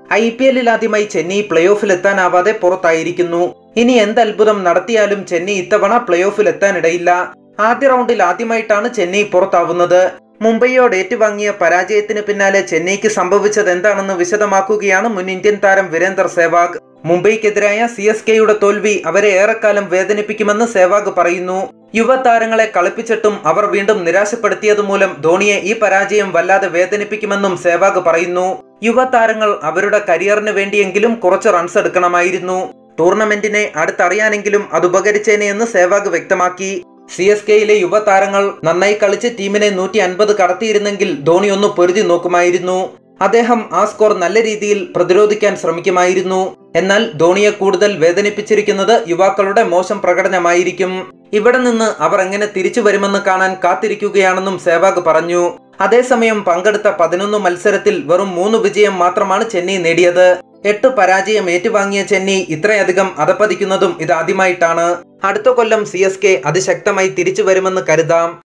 I P എല്ലിൽ ആദ്യമായി Chennai play ഓഫിൽ എത്താനാവാതെ പുറത്തായിരിക്കുന്നു ഇനി എന്ത് അത്ഭുതം നടത്തിയാലും ചെന്നൈ ഇത്തവണ പ്ലേ ഓഫിൽ എത്താനിടയില്ല ആദ്യ റൗണ്ടിൽ ആദ്യമായിട്ടാണ് ചെന്നൈ പുറത്താവുന്നത് മുംബൈയോട് ഏറ്റുവാങ്ങിയ പരാജയത്തിന് പിന്നാലെ ചെന്നൈക്ക് സംഭവിച്ചത് എന്താണെന്ന് വിശദമാക്കുകയാണ് മുൻ ഇന്ത്യൻ താരം വീരേന്ദർ സേവാഗ് മുംബൈക്കെതിരായ സി എസ് കെയുടെ തോൽവി അവരെ ഏറെക്കാലം വേദനിപ്പിക്കുമെന്ന് സേവാഗ് പറയുന്നു യുവതാരങ്ങളെ കളിപ്പിച്ചിട്ടും അവർ വീണ്ടും നിരാശപ്പെടുത്തിയത് മൂലം ധോണിയെ ഈ പരാജയം വല്ലാതെ വേദനിപ്പിക്കുമെന്നും സേവാഗ് പറയുന്നു യുവതാരങ്ങൾ അവരുടെ കരിയറിന് വേണ്ടിയെങ്കിലും കുറച്ച് റൺസ് എടുക്കണമായിരുന്നു ടൂർണമെന്റിനെ അടുത്തറിയാനെങ്കിലും അത് ഉപകരിച്ചേനെ എന്ന് സേവാഗ് വ്യക്തമാക്കി സി എസ് കെയിലെ യുവതാരങ്ങൾ നന്നായി കളിച്ച് ടീമിനെ നൂറ്റി അൻപത് കടത്തിയിരുന്നെങ്കിൽ ധോണി ഒന്ന് പൊരുതി നോക്കുമായിരുന്നു അദ്ദേഹം ആ സ്കോർ നല്ല രീതിയിൽ പ്രതിരോധിക്കാൻ ശ്രമിക്കുമായിരുന്നു എന്നാൽ ധോണിയെ കൂടുതൽ വേദനിപ്പിച്ചിരിക്കുന്നത് യുവാക്കളുടെ മോശം പ്രകടനമായിരിക്കും ഇവിടെ നിന്ന് അവർ എങ്ങനെ തിരിച്ചു വരുമെന്ന് കാണാൻ കാത്തിരിക്കുകയാണെന്നും സേവാഗ് പറഞ്ഞു അതേസമയം പങ്കെടുത്ത പതിനൊന്ന് മത്സരത്തിൽ വെറും മൂന്ന് വിജയം മാത്രമാണ് ചെന്നൈ നേടിയത് എട്ട് പരാജയം ഏറ്റുവാങ്ങിയ ചെന്നൈ ഇത്രയധികം അധപ്പതിക്കുന്നതും ഇതാദ്യമായിട്ടാണ് അടുത്ത കൊല്ലം സി എസ് കെ അതിശക്തമായി തിരിച്ചു വരുമെന്ന് കരുതാം